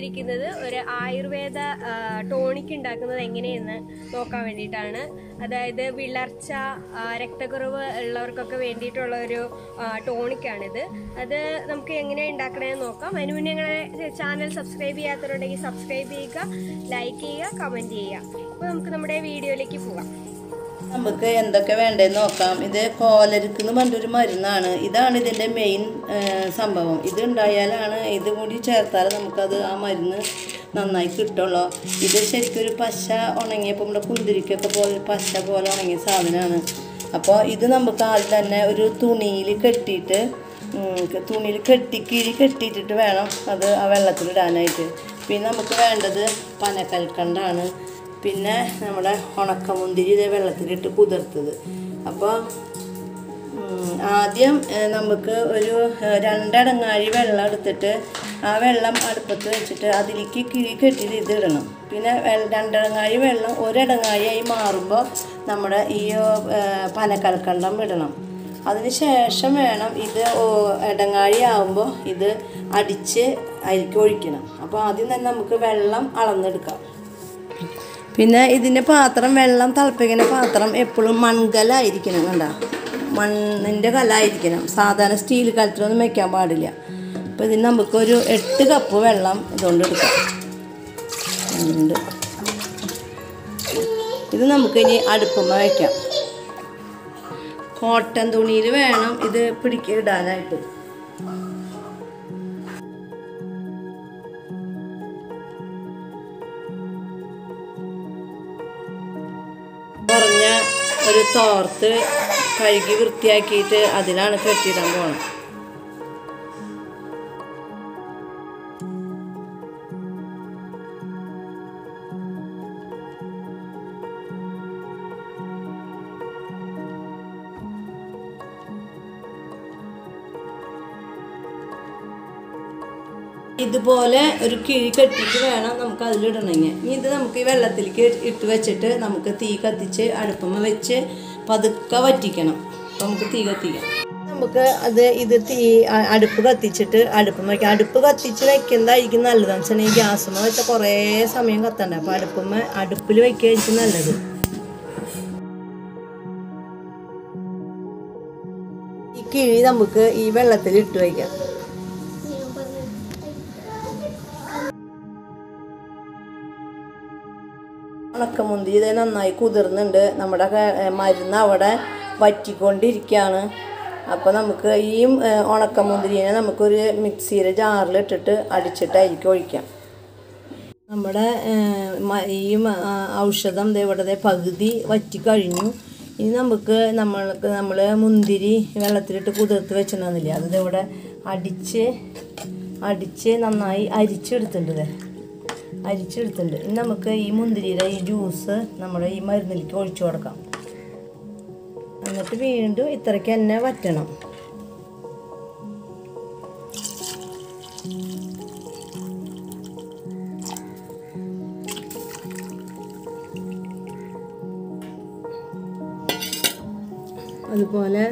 വന്നിരിക്കുന്നത് ഒരു ആയുർവേദ ടോണിക് ഉണ്ടാക്കുന്നത് എങ്ങനെയെന്ന് നോക്കാൻ വേണ്ടിയിട്ടാണ് അതായത് വിളർച്ച ആ, രക്തക്കുറവ് ഉള്ളവർക്കൊക്കെ വേണ്ടിയിട്ടുള്ള ഒരു ടോണിക്കാണിത് അത് നമുക്ക് എങ്ങനെ ഉണ്ടാക്കണമെന്ന് നോക്കാം അതിന് മുന്നേ ഞങ്ങളുടെ ചാനൽ സബ്സ്ക്രൈബ് ചെയ്യാത്തവരുണ്ടെങ്കിൽ സബ്സ്ക്രൈബ് ചെയ്യുക ലൈക്ക് ചെയ്യുക കമൻറ്റ് ചെയ്യുക അപ്പോൾ നമുക്ക് നമ്മുടെ വീഡിയോയിലേക്ക് പോകാം നമുക്ക് എന്തൊക്കെ വേണ്ടതെന്ന് നോക്കാം ഇത് കോലരുക്ക് എന്ന് പറഞ്ഞൊരു മരുന്നാണ് ഇതാണ് ഇതിൻ്റെ മെയിൻ സംഭവം ഇത് ഉണ്ടായാലാണ് ഇത് കൂടി ചേർത്താൽ നമുക്കത് ആ മരുന്ന് നന്നായി കിട്ടുള്ളൂ ഇത് ശരിക്കും ഒരു പശ ഉണങ്ങിയപ്പോൾ നമ്മുടെ കുന്തിരിക്കൊക്കെ പോലെ പശ പോലെ ഉണങ്ങിയ സാധനമാണ് അപ്പോൾ ഇത് നമുക്ക് ആദ്യം തന്നെ ഒരു തുണിയിൽ കെട്ടിയിട്ട് തുണിയിൽ കെട്ടി കിഴി കെട്ടിയിട്ടിട്ട് വേണം അത് ആ വെള്ളത്തിലിടാനായിട്ട് പിന്നെ നമുക്ക് വേണ്ടത് പനക്കൽക്കണ്ടാണ് പിന്നെ നമ്മുടെ ഉണക്കമുന്തിരി ഇതേ വെള്ളത്തിലിട്ട് കുതിർത്തത് അപ്പോൾ ഉം, ആദ്യം ഏഹ്, നമുക്ക് ഒരു ഏഹ്, രണ്ടടങ്ങാഴി വെള്ളം എടുത്തിട്ട് ആ വെള്ളം അടുപ്പത്ത് വെച്ചിട്ട് അതിലേക്ക് കിഴി കെട്ടിയിട്ട് ഇത് ഇടണം പിന്നെ വെ- രണ്ടടങ്ങാഴി വെള്ളം ഒരടങ്ങാഴിയായി മാറുമ്പോൾ നമ്മുടെ ഈ ഏഹ്, പനക്കൽക്കണ്ടം ഇടണം അതിന് ശേഷം വേണം ഇത് ഓ- ഇടങ്ങാഴി ആകുമ്പോൾ ഇത് അടിച്ച് അതിലേക്ക് ഒഴിക്കണം അപ്പോൾ ആദ്യം തന്നെ നമുക്ക് വെള്ളം അളന്നെടുക്കാം പിന്നെ ഇതിൻ്റെ പാത്രം വെള്ളം തിളപ്പിക്കുന്ന പാത്രം എപ്പോഴും മൺകലായിരിക്കണം കണ്ട മണ്ണിൻ്റെ കലായിരിക്കണം സാധാരണ സ്റ്റീൽ കലത്തിലൊന്നും വെക്കാൻ പാടില്ല അപ്പോൾ ഇതിന് നമുക്കൊരു എട്ട് കപ്പ് വെള്ളം ഇതുകൊണ്ട് എടുക്കാം ഉണ്ട് ഇത് നമുക്ക് ഇനി അടുപ്പമ്മ വയ്ക്കാം കോട്ടൺ തുണിയിൽ വേണം ഇത് പിടിക്കുക ഇടാനായിട്ട് കുറഞ്ഞ ഒരു തോർത്ത് കഴുകി വൃത്തിയാക്കിയിട്ട് അതിലാണ് കെട്ടിയിടാൻ പോണം ഇതുപോലെ ഒരു കിഴി കെട്ടിയിട്ട് വേണം നമുക്ക് അതിലിടണമെങ്കിൽ ഇനി ഇത് നമുക്ക് ഈ വെള്ളത്തിലേക്ക് ഇട്ട് വെച്ചിട്ട് നമുക്ക് തീ കത്തിച്ച് അടുപ്പമ്മ വെച്ച് പതുക്കെ വറ്റിക്കണം അപ്പോൾ നമുക്ക് തീ കത്തിക്കാം നമുക്ക് അത് ഇത് തീ അ- അടുപ്പ് കത്തിച്ചിട്ട് അടുപ്പമ്മ വയ്ക്കാം അടുപ്പ് കത്തിച്ച് വെക്കുന്നതായിരിക്കും നല്ലത് എന്ന് വെച്ചാൽ ഗ്യാസുമ്മ വെച്ചാൽ കുറേ സമയം കത്തണ്ട അപ്പോൾ അടുപ്പമ്മ അടുപ്പിൽ വയ്ക്കുകയായിരിക്കും നല്ലത് ഈ കിഴി നമുക്ക് ഈ വെള്ളത്തിൽ ഇട്ട് വയ്ക്കാം ഉണക്കമുന്തിരി ഇത് നന്നായി കുതിർന്നുണ്ട് നമ്മുടെ ക- ഏ, മരുന്ന് അവിടെ വറ്റിക്കൊണ്ടിരിക്കുകയാണ് അപ്പോൾ നമുക്ക് ഈ ഏ, ഉണക്കമുന്തിരിനെ നമുക്കൊരു മിക്സിയുടെ ജാറിലിട്ടിട്ട് അടിച്ചിട്ട് അതിലേക്ക് ഒഴിക്കാം നമ്മുടെ ഏ, മ- ഈ മ- ആ, ഔഷധം ദേ ഇവിടെ ദേ പകുതി വറ്റി കഴിഞ്ഞു ഇനി നമുക്ക് നമ്മൾക്ക് നമ്മൾ മുന്തിരി വെള്ളത്തിലിട്ട് കുതിർത്ത് വെച്ചിട്ടുണ്ടെന്നില്ലേ അത് ദേ ഇവിടെ അടിച്ച് അടിച്ച് നന്നായി അരിച്ചെടുത്തിട്ടുണ്ട് ദേ അരിച്ചെടുത്തിട്ടുണ്ട് ഇനി നമുക്ക് ഈ മുന്തിരിയുടെ ഈ ജ്യൂസ് നമ്മുടെ ഈ മരുന്നിലേക്ക് ഒഴിച്ചു കൊടുക്കാം എന്നിട്ട് വീണ്ടും ഇത്രയ്ക്ക് തന്നെ വറ്റണം അതുപോലെ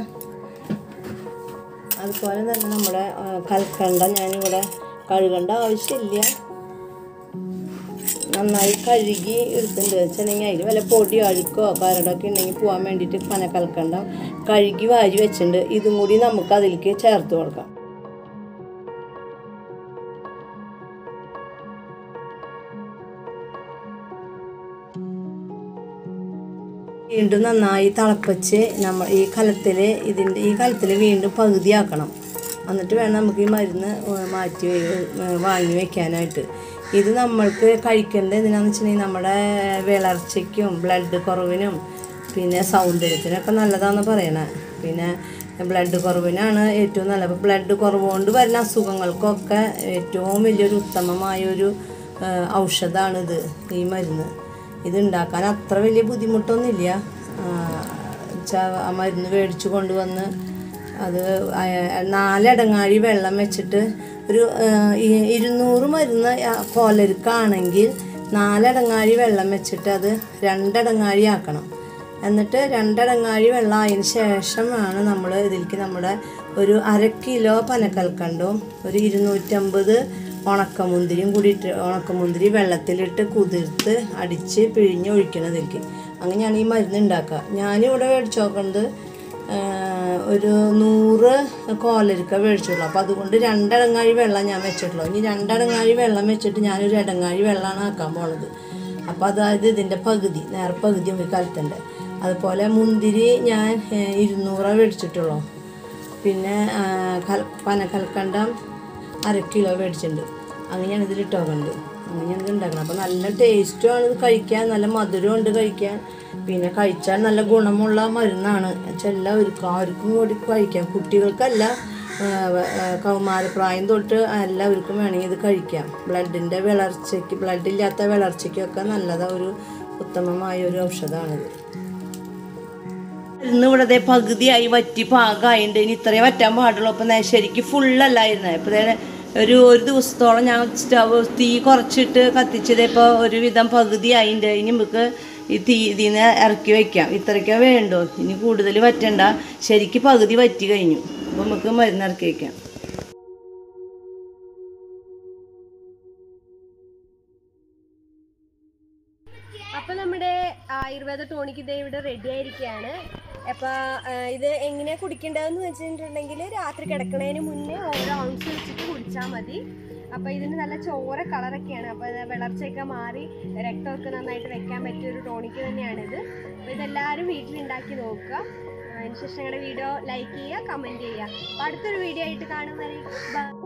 അതുപോലെ തന്നെ നമ്മുടെ ആ, കൽക്കണ്ട ഞാനിവിടെ കഴുകേണ്ട ആവശ്യമില്ല നന്നായി കഴുകി എടുത്തിട്ടുണ്ട് വെച്ചിട്ടുണ്ടെങ്കിൽ അതിൽ വല്ല പൊടിയോ അഴുക്കോ കരടൊക്കെ ഉണ്ടെങ്കിൽ പോകാൻ വേണ്ടിയിട്ട് പന കൽക്കണ്ട കഴുകി വാരി വെച്ചിട്ടുണ്ട് ഇതും കൂടി നമുക്ക് അതിലേക്ക് ചേർത്ത് കൊടുക്കാം വീണ്ടും നന്നായി തിളപ്പിച്ച് നമ്മൾ ഈ കലത്തിൽ ഇതിൻ്റെ ഈ കലത്തിൽ വീണ്ടും പകുതിയാക്കണം എന്നിട്ട് വേണം നമുക്ക് ഈ മരുന്ന് ഏഹ് മാറ്റി വെ- ഏഹ് വാങ്ങി വെക്കാനായിട്ട് ഇത് നമ്മൾക്ക് കഴിക്കേണ്ടത് എന്തിനാന്ന് വെച്ചിട്ടുണ്ടെങ്കിൽ നമ്മുടെ വിളർച്ചയ്ക്കും ബ്ലഡ് കുറവിനും പിന്നെ സൗന്ദര്യത്തിനൊക്കെ നല്ലതാണെന്ന് പറയണേ പിന്നെ ബ്ലഡ് കുറവിനാണ് ഏറ്റവും നല്ലത് അപ്പോൾ ബ്ലഡ് കുറവ് കൊണ്ട് വരുന്ന അസുഖങ്ങൾക്കൊക്കെ ഏറ്റവും വലിയൊരു ഉത്തമമായൊരു ഏഹ് ഔഷധമാണിത് ഈ മരുന്ന് ഇത് ഉണ്ടാക്കാൻ അത്ര വലിയ ബുദ്ധിമുട്ടൊന്നുമില്ല ആ, ച- ആ മരുന്ന് മേടിച്ച് കൊണ്ടുവന്ന് അത് അയ- നാലടങ്ങാഴി വെള്ളം വെച്ചിട്ട് ഒരു ആ, ഇ- ഇരുന്നൂറ് മരുന്ന് ആ കോലരുക്കാണെങ്കിൽ നാലടങ്ങാഴി വെള്ളം വെച്ചിട്ട് അത് രണ്ടടങ്ങാഴി ആക്കണം എന്നിട്ട് രണ്ടടങ്ങാഴി വെള്ളം ആയതിന് ശേഷമാണ് നമ്മൾ ഇതിലേക്ക് നമ്മുടെ ഒരു അര കിലോ പനക്കൽക്കണ്ടും ഒരു ഇരുന്നൂറ്റമ്പത് ഉണക്കമുന്തിരിയും കൂടി ഇട്ട് ഉണക്കമുന്തിരി വെള്ളത്തിലിട്ട് കുതിർത്ത് അടിച്ച് പിഴിഞ്ഞ് ഒഴിക്കണതിലേക്ക് അങ്ങനെയാണ് ഈ മരുന്ന് ഉണ്ടാക്കുക ഞാനിവിടെ മേടിച്ച് നോക്കുന്നത് ആഹ്, ഒരു നൂറ് കോലരിക്ക മേടിച്ചിട്ടുള്ളൂ അപ്പോൾ അതുകൊണ്ട് രണ്ടടങ്ങാഴി വെള്ളം ഞാൻ വെച്ചിട്ടുള്ളൂ ഇനി രണ്ടടങ്ങാഴി വെള്ളം വെച്ചിട്ട് ഞാനൊരു ഇടങ്ങാഴി വെള്ളമാണ് ആക്കാൻ പോണത് അപ്പോൾ അതായത് ഇതിൻ്റെ പകുതി നേരെ പകുതി നമുക്ക് കലത്തണ്ടേ അതുപോലെ മുന്തിരി ഞാൻ ഏഹ്, ഇരുന്നൂറ് മേടിച്ചിട്ടുള്ളൂ പിന്നെ ആ, കൽ പനക്കൽക്കണ്ടം അര കിലോ മേടിച്ചിട്ടുണ്ട് അങ്ങനെയാണ് ഇതിൽ ഇട്ടോക്കുന്നത് അങ്ങനെയാണ് ഇത് ഉണ്ടാക്കുന്നത് അപ്പോൾ നല്ല ടേസ്റ്റുമാണ് ഇത് കഴിക്കാൻ നല്ല മധുരം ഉണ്ട് കഴിക്കാൻ പിന്നെ കഴിച്ചാൽ നല്ല ഗുണമുള്ള മരുന്നാണ് വെച്ചാൽ എല്ലാവർക്കും ആർക്കും കൂടി കഴിക്കാം കുട്ടികൾക്കല്ല ആ, വ- ആ, കൗമാരപ്രായം തൊട്ട് എല്ലാവർക്കും വേണമെങ്കിൽ ഇത് കഴിക്കാം ബ്ലഡിൻ്റെ വിളർച്ചയ്ക്ക് ബ്ലഡ് ഇല്ലാത്ത വിളർച്ചയ്ക്കൊക്കെ നല്ലതാണ് ഒരു ഉത്തമമായ ഒരു ഔഷധമാണിത് ഇന്ന് ഇവിടെ ദേ പകുതിയായി വറ്റി പാകമായിട്ടുണ്ട് ഇനി ഇത്രയേ വറ്റാൻ പാടുള്ളൂ അപ്പം നേ- ശരിക്കും ഫുള്ളല്ലായിരുന്നേ ഇപ്പം ദേ ഒരു ഒരു ദിവസത്തോളം ഞാൻ സ്റ്റവ് തീ കുറച്ചിട്ട് കത്തിച്ചത് ഇപ്പോൾ ഒരുവിധം പകുതിയായിട്ടുണ്ട് ഇനി നമുക്ക് ഈ തീ ഇതിൽ നിന്ന് ഇറക്കി വെക്കാം ഇത്രയ്ക്കേ വേണ്ടോ ഇനി കൂടുതൽ വറ്റണ്ട ശരിക്കും പകുതി വറ്റി കഴിഞ്ഞു അപ്പം നമുക്ക് മരുന്ന് ഇറക്കി വെക്കാം അപ്പൊ നമ്മുടെ ആയുർവേദ ടോണിക് ഇതേ ഇവിടെ റെഡി ആയിരിക്കുകയാണ് അപ്പൊ ആ, ഇത് എങ്ങനെയാ കുടിക്കേണ്ടതെന്ന് വെച്ചിട്ടുണ്ടെങ്കിൽ രാത്രി കിടക്കണതിന് മുന്നേ ഓരോ ഔൺസ് വെച്ചിട്ട് കുടിച്ചാൽ മതി അപ്പൊ ഇതിന് നല്ല ചോര കളറൊക്കെയാണ് അപ്പൊ ഇത് വിളർച്ചയൊക്കെ മാറി രക്തമൊക്കെ നന്നായിട്ട് വെക്കാൻ പറ്റിയ ഒരു ടോണിക് തന്നെയാണിത് അപ്പൊ ഇതെല്ലാവരും വീട്ടിലുണ്ടാക്കി നോക്കുക അതിനുശേഷം ഞങ്ങളുടെ വീഡിയോ ലൈക്ക് ചെയ്യുക കമന്റ് ചെയ്യുക അപ്പൊ അടുത്തൊരു വീഡിയോ ആയിട്ട് കാണും വരെ ബൈ